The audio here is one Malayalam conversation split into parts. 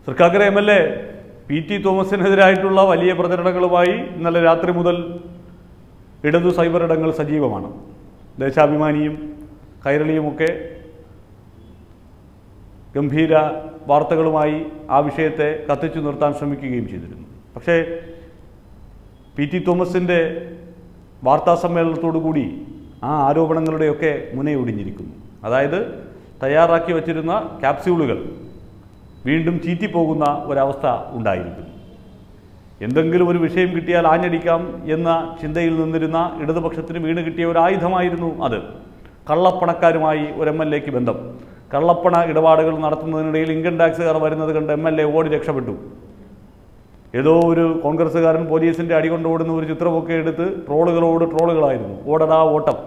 Thrikkakara M L A P T തോമസിനെതിരായിട്ടുള്ള വലിയ പ്രചരണങ്ങളുമായി ഇന്നലെ രാത്രി മുതൽ ഇടതു സൈബർ ഇടങ്ങൾ സജീവമാണ് ദേശാഭിമാനിയും കൈരളിയുമൊക്കെ ഗംഭീര വാർത്തകളുമായി ആ വിഷയത്തെ കത്തിച്ചു നിർത്താൻ ശ്രമിക്കുകയും ചെയ്തിരുന്നു പക്ഷേ പി ടി തോമസിൻ്റെ വാർത്താ സമ്മേളനത്തോടു കൂടി ആ ആരോപണങ്ങളുടെയൊക്കെ മുനയൊടിഞ്ഞിരിക്കുന്നു അതായത് തയ്യാറാക്കി വച്ചിരുന്ന ക്യാപ്സ്യൂളുകൾ വീണ്ടും ചീറ്റിപ്പോകുന്ന ഒരവസ്ഥ ഉണ്ടായിരിക്കുന്നു എന്തെങ്കിലും ഒരു വിഷയം കിട്ടിയാൽ ആഞ്ഞടിക്കാം എന്ന ചിന്തയിൽ നിന്നിരുന്ന ഇടതുപക്ഷത്തിന് വീണ് കിട്ടിയ ഒരു ആയുധമായിരുന്നു അത് കള്ളപ്പണക്കാരുമായി ഒരു എം എൽ എക്ക് ബന്ധം കള്ളപ്പണ ഇടപാടുകൾ നടത്തുന്നതിനിടയിൽ ഇൻകം ടാക്സുകാർ വരുന്നത് കണ്ട് എം എൽ എ ഓടി രക്ഷപ്പെട്ടു ഏതോ ഒരു കോൺഗ്രസ്സുകാരൻ പോലീസിന്റെ അടികൊണ്ട് ഓടുന്ന ഒരു ചിത്രമൊക്കെ എടുത്ത് ട്രോളുകളോട് ട്രോളുകളായിരുന്നു ഓടടാ ഓട്ടം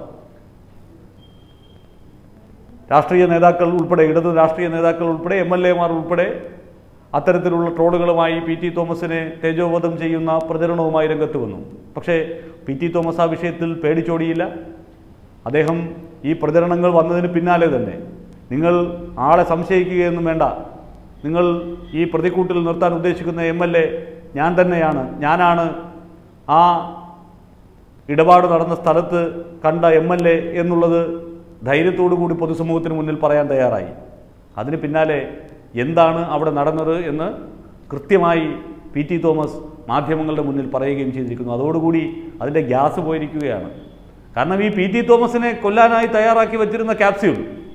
രാഷ്ട്രീയ നേതാക്കൾ ഉൾപ്പെടെ ഇടത് രാഷ്ട്രീയ നേതാക്കൾ ഉൾപ്പെടെ എം എൽ എമാർ ഉൾപ്പെടെ അത്തരത്തിലുള്ള ട്രോളുകളുമായി പി ടി തോമസിനെ തേജോവധം ചെയ്യുന്ന പ്രചരണവുമായി രംഗത്ത് വന്നു പക്ഷേ പി ടി തോമസ് ആ വിഷയത്തിൽ പേടിച്ചോടിയില്ല അദ്ദേഹം ഈ പ്രചരണങ്ങൾ വന്നതിന് പിന്നാലെ തന്നെ നിങ്ങൾ ആളെ സംശയിക്കുകയൊന്നും വേണ്ട നിങ്ങൾ ഈ പ്രതിക്കൂട്ടിൽ നിർത്താൻ ഉദ്ദേശിക്കുന്ന എം എൽ എ ഞാൻ തന്നെയാണ് ഞാനാണ് ആ ഇടപാട് നടന്ന സ്ഥലത്ത് കണ്ട എം എൽ എ എന്നുള്ളത് ധൈര്യത്തോടു കൂടി പൊതുസമൂഹത്തിന് മുന്നിൽ പറയാൻ തയ്യാറായി അതിന് പിന്നാലെ എന്താണ് അവിടെ നടന്നത് എന്ന് കൃത്യമായി പി ടി തോമസ് മാധ്യമങ്ങളുടെ മുന്നിൽ പറയുകയും ചെയ്തിരിക്കുന്നു അതോടുകൂടി അതിൻ്റെ ഗ്യാസ് പോയിരിക്കുകയാണ് കാരണം ഈ പി ടി തോമസിനെ കൊല്ലാനായി തയ്യാറാക്കി വച്ചിരുന്ന ക്യാപ്സ്യൂൾ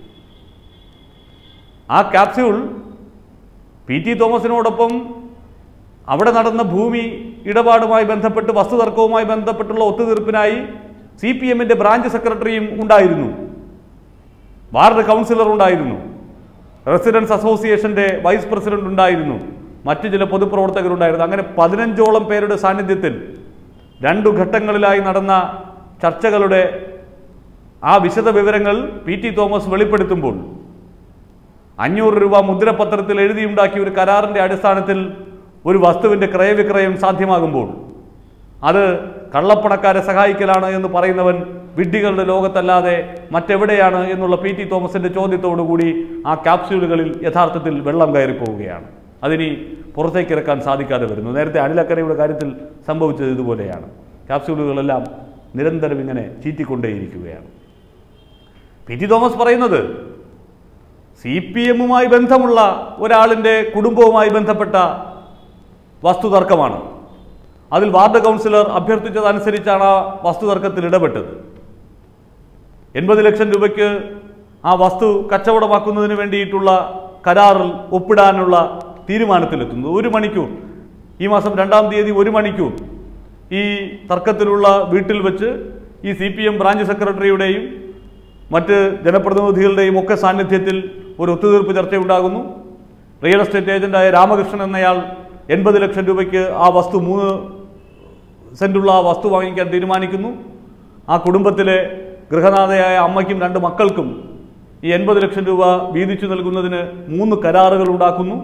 ആ ക്യാപ്സ്യൂൾ പി ടി തോമസിനോടൊപ്പം അവിടെ നടന്ന ഭൂമി ഇടപാടുമായി ബന്ധപ്പെട്ട് വസ്തുതർക്കവുമായി ബന്ധപ്പെട്ടുള്ള ഒത്തുതീർപ്പിനായി സി പി എമ്മിൻ്റെ ബ്രാഞ്ച് സെക്രട്ടറിയും ഉണ്ടായിരുന്നു വാർഡ് കൗൺസിലർ ഉണ്ടായിരുന്നു റെസിഡൻസ് അസോസിയേഷന്റെ വൈസ് പ്രസിഡന്റ് ഉണ്ടായിരുന്നു മറ്റു ചില പൊതുപ്രവർത്തകരുണ്ടായിരുന്നു അങ്ങനെ പതിനഞ്ചോളം പേരുടെ സാന്നിധ്യത്തിൽ രണ്ടു ഘട്ടങ്ങളിലായി നടന്ന ചർച്ചകളുടെ ആ വിശദ വിവരങ്ങൾ പി ടി തോമസ് വെളിപ്പെടുത്തുമ്പോൾ അഞ്ഞൂറ് രൂപ മുദ്രപത്രത്തിൽ എഴുതിയുണ്ടാക്കിയ ഒരു കരാറിന്റെ അടിസ്ഥാനത്തിൽ ഒരു വസ്തുവിന്റെ ക്രയവിക്രയം സാധ്യമാകുമ്പോൾ അത് കള്ളപ്പണക്കാരെ സഹായിക്കലാണ് എന്ന് പറയുന്നവൻ വിഡ്ഢികളുടെ ലോകത്തല്ലാതെ മറ്റെവിടെയാണ് എന്നുള്ള പി ടി തോമസിന്റെ ചോദ്യത്തോടുകൂടി ആ ക്യാപ്സ്യൂളുകളിൽ യഥാർത്ഥത്തിൽ വെള്ളം കയറിപ്പോവുകയാണ് അതിനി പുറത്തേക്ക് ഇറക്കാൻ സാധിക്കാതെ വരുന്നു നേരത്തെ അനിലക്കരയുടെ കാര്യത്തിൽ സംഭവിച്ചത് ഇതുപോലെയാണ് ക്യാപ്സ്യൂളുകളെല്ലാം നിരന്തരം ഇങ്ങനെ ചീറ്റിക്കൊണ്ടേയിരിക്കുകയാണ് പി ടി തോമസ് പറയുന്നത് സി പി എമ്മുമായി ബന്ധമുള്ള ഒരാളിൻ്റെ കുടുംബവുമായി ബന്ധപ്പെട്ട വസ്തുതർക്കമാണ് അതിൽ വാർഡ് കൗൺസിലർ അഭ്യർത്ഥിച്ചതനുസരിച്ചാണ് ആ വസ്തുതർക്കത്തിൽ ഇടപെട്ടത് എൺപത് ലക്ഷം രൂപയ്ക്ക് ആ വസ്തു കച്ചവടമാക്കുന്നതിന് വേണ്ടിയിട്ടുള്ള കരാറിൽ ഒപ്പിടാനുള്ള തീരുമാനത്തിലെത്തുന്നു ഒരു മണിക്കൂർ ഈ മാസം രണ്ടാം തീയതി ഒരു മണിക്കൂർ ഈ തർക്കത്തിലുള്ള വീട്ടിൽ വെച്ച് ഈ സി പി എം ബ്രാഞ്ച് സെക്രട്ടറിയുടെയും മറ്റ് ജനപ്രതിനിധികളുടെയും ഒക്കെ സാന്നിധ്യത്തിൽ ഒരു ഒത്തുതീർപ്പ് ചർച്ചയുണ്ടാകുന്നു റിയൽ എസ്റ്റേറ്റ് ഏജന്റായ രാമകൃഷ്ണൻ എന്നയാൾ എൺപത് ലക്ഷം രൂപയ്ക്ക് ആ വസ്തു മൂന്ന് സെന്റുള്ള ആ വസ്തു വാങ്ങിക്കാൻ തീരുമാനിക്കുന്നു ആ കുടുംബത്തിലെ ഗൃഹനാഥയായ അമ്മയ്ക്കും രണ്ട് മക്കൾക്കും ഈ എൺപത് ലക്ഷം രൂപ വീതിച്ചു നൽകുന്നതിന് മൂന്ന് കരാറുകൾ ഉണ്ടാക്കുന്നു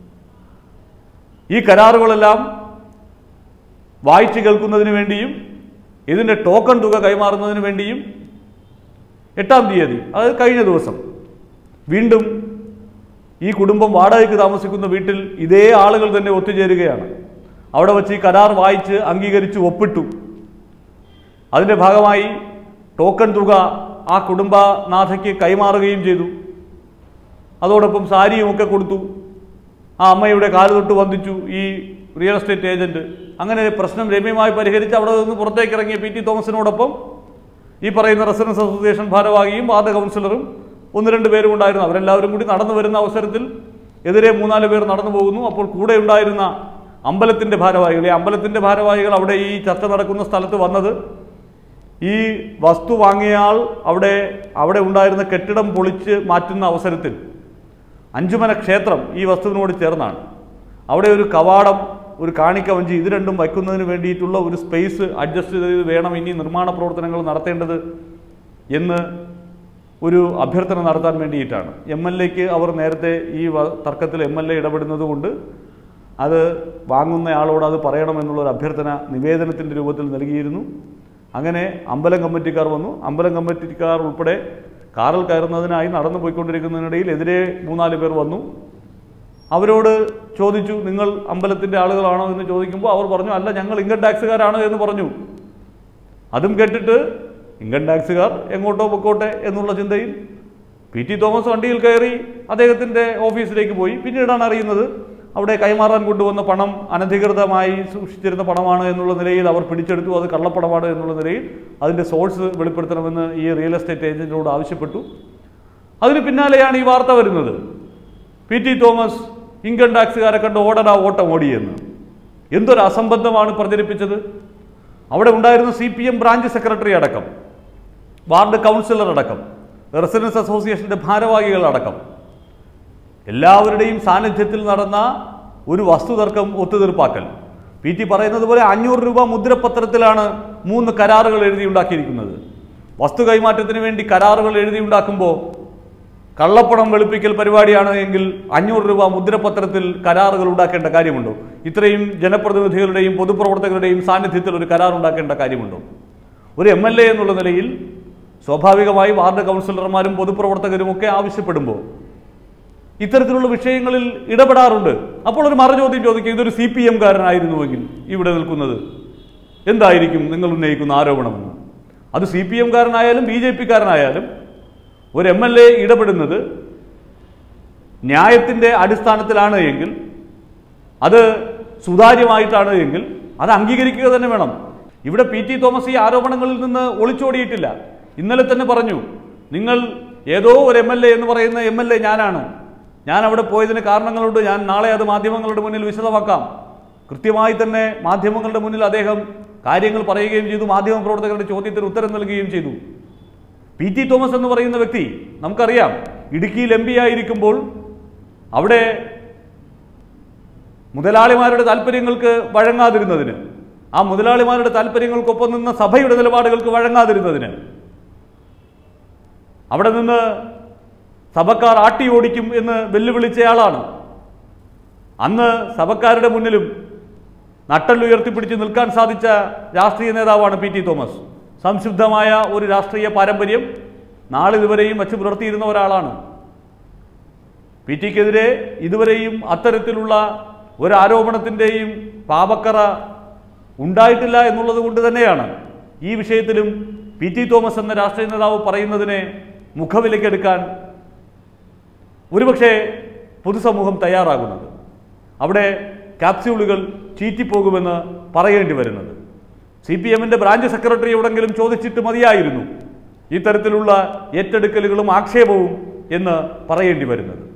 ഈ കരാറുകളെല്ലാം വായിച്ചു കേൾക്കുന്നതിന് വേണ്ടിയും ഇതിൻ്റെ ടോക്കൺ തുക കൈമാറുന്നതിന് വേണ്ടിയും എട്ടാം തീയതി അതായത് കഴിഞ്ഞ ദിവസം വീണ്ടും ഈ കുടുംബം വാടകയ്ക്ക് താമസിക്കുന്ന വീട്ടിൽ ഇതേ ആളുകൾ തന്നെ ഒത്തുചേരുകയാണ് അവിടെ വച്ച് ഈ കരാർ വായിച്ച് അംഗീകരിച്ച് ഒപ്പിട്ടു അതിൻ്റെ ഭാഗമായി ടോക്കൺ തുക ആ കുടുംബനാഥയ്ക്ക് കൈമാറുകയും ചെയ്തു അതോടൊപ്പം സാരിയും ഒക്കെ കൊടുത്തു ആ അമ്മയുടെ കാല് തൊട്ട് വന്ദിച്ചു ഈ റിയൽ എസ്റ്റേറ്റ് ഏജന്റ് അങ്ങനെ പ്രശ്നം രമ്യമായി പരിഹരിച്ച് അവിടെ നിന്ന് പുറത്തേക്ക് ഇറങ്ങിയ പി ടി തോമസിനോടൊപ്പം ഈ പറയുന്ന റെസിഡൻസ് അസോസിയേഷൻ ഭാരവാഹിയും വാർഡ് കൗൺസിലറും ഒന്ന് രണ്ട് പേരും ഉണ്ടായിരുന്നു അവരെല്ലാവരും കൂടി നടന്നു വരുന്ന അവസരത്തിൽ എതിരെ മൂന്നാല് പേർ നടന്നു പോകുന്നു അപ്പോൾ കൂടെ ഉണ്ടായിരുന്ന അമ്പലത്തിന്റെ ഭാരവാഹികൾ ഈ അമ്പലത്തിന്റെ ഭാരവാഹികൾ അവിടെ ഈ ചർച്ച നടക്കുന്ന സ്ഥലത്ത് വന്നത് ഈ വസ്തു വാങ്ങിയയാൾ അവിടെ അവിടെ ഉണ്ടായിരുന്ന കെട്ടിടം പൊളിച്ച് മാറ്റുന്ന അവസരത്തിൽ അഞ്ചുമന ക്ഷേത്രം ഈ വസ്തുവിനോട് ചേർന്നാണ് അവിടെ ഒരു കവാടം ഒരു കാണിക്ക വഞ്ചി ഇത് രണ്ടും വയ്ക്കുന്നതിന് വേണ്ടിയിട്ടുള്ള ഒരു സ്പേസ് അഡ്ജസ്റ്റ് ചെയ്ത് വേണം ഇനി നിർമ്മാണ പ്രവർത്തനങ്ങൾ നടത്തേണ്ടത് എന്ന് ഒരു അഭ്യർത്ഥന നടത്താൻ വേണ്ടിയിട്ടാണ് എം എൽ എക്ക് അവർ നേരത്തെ ഈ വ- തർക്കത്തിൽ എം എൽ എ ഇടപെടുന്നത് കൊണ്ട് അത് വാങ്ങുന്നയാളോട് അത് പറയണമെന്നുള്ള ഒരു അഭ്യർത്ഥന നിവേദനത്തിൻ്റെ രൂപത്തിൽ നൽകിയിരുന്നു അങ്ങനെ അമ്പലം കമ്മിറ്റിക്കാർ വന്നു അമ്പലം കമ്മിറ്റിക്കാർ ഉൾപ്പെടെ കാറിൽ കയറുന്നതിനായി നടന്നു പോയിക്കൊണ്ടിരിക്കുന്നതിനിടയിൽ എതിരെ മൂന്നാല് പേർ വന്നു അവരോട് ചോദിച്ചു നിങ്ങൾ അമ്പലത്തിൻ്റെ ആളുകളാണോ എന്ന് ചോദിക്കുമ്പോൾ അവർ പറഞ്ഞു അല്ല ഞങ്ങൾ ഇൻകം ടാക്സുകാരാണ് എന്ന് പറഞ്ഞു അതും കേട്ടിട്ട് ഇൻകം ടാക്സുകാർ എങ്ങോട്ടോ പൊക്കോട്ടെ എന്നുള്ള ചിന്തയിൽ പി ടി തോമസ് വണ്ടിയിൽ കയറി അദ്ദേഹത്തിൻ്റെ ഓഫീസിലേക്ക് പോയി പിന്നീടാണ് അറിയുന്നത് അവിടെ കൈമാറാൻ കൊണ്ടുവന്ന പണം അനധികൃതമായി സൂക്ഷിച്ചിരുന്ന പണമാണ് എന്നുള്ള നിലയിൽ അവർ പിടിച്ചെടുത്തു അത് കള്ളപ്പണമാണ് എന്നുള്ള നിലയിൽ അതിൻ്റെ സോഴ്സ് വെളിപ്പെടുത്തണമെന്ന് ഈ റിയൽ എസ്റ്റേറ്റ് ഏജന്റിനോട് ആവശ്യപ്പെട്ടു അതിന് പിന്നാലെയാണ് ഈ വാർത്ത വരുന്നത് പി ടി തോമസ് ഇൻകം ടാക്സുകാരെ കണ്ട് ഓടടാ ഓട്ടം ഓടിയെന്ന് എന്തൊരു അസംബന്ധമാണ് പ്രചരിപ്പിച്ചത് അവിടെ ഉണ്ടായിരുന്ന C P M branch secretary അടക്കം വാർഡ് കൗൺസിലർ അടക്കം റെസിഡൻസ് അസോസിയേഷന്റെ ഭാരവാഹികൾ അടക്കം എല്ലാവരുടെയും സാന്നിധ്യത്തിൽ നടന്ന ഒരു വസ്തുതർക്കം ഒത്തുതീർപ്പാക്കൽ പി ടി പറയുന്നത് പോലെ അഞ്ഞൂറ് രൂപ മുദ്രപത്രത്തിലാണ് മൂന്ന് കരാറുകൾ എഴുതിയുണ്ടാക്കിയിരിക്കുന്നത് വസ്തു കൈമാറ്റത്തിന് വേണ്ടി കരാറുകൾ എഴുതിയുണ്ടാക്കുമ്പോൾ കള്ളപ്പണം വെളുപ്പിക്കൽ പരിപാടിയാണ് എങ്കിൽ അഞ്ഞൂറ് രൂപ മുദ്രപത്രത്തിൽ കരാറുകൾ ഉണ്ടാക്കേണ്ട കാര്യമുണ്ടോ ഇത്രയും ജനപ്രതിനിധികളുടെയും പൊതുപ്രവർത്തകരുടെയും സാന്നിധ്യത്തിൽ ഒരു കരാർ ഉണ്ടാക്കേണ്ട കാര്യമുണ്ടോ ഒരു എം എൽ എ എന്നുള്ള നിലയിൽ സ്വാഭാവികമായി വാർഡ് കൗൺസിലർമാരും പൊതുപ്രവർത്തകരും ഒക്കെ ആവശ്യപ്പെടുമ്പോൾ ഇത്തരത്തിലുള്ള വിഷയങ്ങളിൽ ഇടപെടാറുണ്ട് അപ്പോൾ ഒരു മറുചോദ്യം ചോദിക്കുക ഇതൊരു സി പി എംകാരനായിരുന്നുവെങ്കിൽ ഇവിടെ നിൽക്കുന്നത് എന്തായിരിക്കും നിങ്ങൾ ഉന്നയിക്കുന്ന ആരോപണമെന്ന് അത് സി പി എംകാരനായാലും ബി ജെ പിക്കാരനായാലും ഒരു എം എൽ എ ഇടപെടുന്നത് ന്യായത്തിൻ്റെ അടിസ്ഥാനത്തിലാണ് എങ്കിൽ അത് സുതാര്യമായിട്ടാണ് എങ്കിൽ അത് അംഗീകരിക്കുക തന്നെ വേണം ഇവിടെ പി ടി തോമസ് ഈ ആരോപണങ്ങളിൽ നിന്ന് ഒളിച്ചോടിയിട്ടില്ല ഇന്നലെ തന്നെ പറഞ്ഞു നിങ്ങൾ ഏതോ ഒരു എം എൽ എ എന്ന് പറയുന്ന എം എൽ എ ഞാനാണ് ഞാൻ അവിടെ പോയതിന് കാരണങ്ങളുണ്ട് ഞാൻ നാളെ അത് മാധ്യമങ്ങളുടെ മുന്നിൽ വിശദമാക്കാം കൃത്യമായി തന്നെ മാധ്യമങ്ങളുടെ മുന്നിൽ അദ്ദേഹം കാര്യങ്ങൾ പറയുകയും ചെയ്തു മാധ്യമ പ്രവർത്തകരുടെ ചോദ്യത്തിന് ഉത്തരം നൽകുകയും ചെയ്തു പി ടി തോമസ് എന്ന് പറയുന്ന വ്യക്തി നമുക്കറിയാം ഇടുക്കിയിൽ എം പി ആയിരിക്കുമ്പോൾ അവിടെ മുതലാളിമാരുടെ താല്പര്യങ്ങൾക്ക് വഴങ്ങാതിരുന്നതിന് ആ മുതലാളിമാരുടെ താല്പര്യങ്ങൾക്കൊപ്പം നിന്ന സഭയുടെ നിലപാടുകൾക്ക് വഴങ്ങാതിരുന്നതിന് അവിടെ നിന്ന് സഭക്കാർ ആട്ടി ഓടിക്കും എന്ന് വെല്ലുവിളിച്ചയാളാണ് അന്ന് സഭക്കാരുടെ മുന്നിലും നട്ടല്ലുയർത്തിപ്പിടിച്ച് നിൽക്കാൻ സാധിച്ച രാഷ്ട്രീയ നേതാവാണ് പി ടി തോമസ് സംശുദ്ധമായ ഒരു രാഷ്ട്രീയ പാരമ്പര്യം നാളിതുവരെയും വച്ചു പുലർത്തിയിരുന്ന ഒരാളാണ് പി ടിക്കെതിരെ ഇതുവരെയും അത്തരത്തിലുള്ള ഒരു ആരോപണത്തിൻ്റെയും പാപക്കറ ഉണ്ടായിട്ടില്ല എന്നുള്ളത് കൊണ്ട് തന്നെയാണ് ഈ വിഷയത്തിലും പി ടി തോമസ് എന്ന രാഷ്ട്രീയ നേതാവ് പറയുന്നതിനെ മുഖവിലക്കെടുക്കാൻ ഒരുപക്ഷെ പൊതുസമൂഹം തയ്യാറാകുന്നത് അവിടെ ക്യാപ്സ്യൂളുകൾ ചീറ്റിപ്പോകുമെന്ന് പറയേണ്ടി വരുന്നത് സി പി എമ്മിൻ്റെ ബ്രാഞ്ച് സെക്രട്ടറിയോടെങ്കിലും ചോദിച്ചിട്ട് മതിയായിരുന്നു ഇത്തരത്തിലുള്ള ഏറ്റെടുക്കലുകളും ആക്ഷേപവും എന്ന് പറയേണ്ടി വരുന്നത്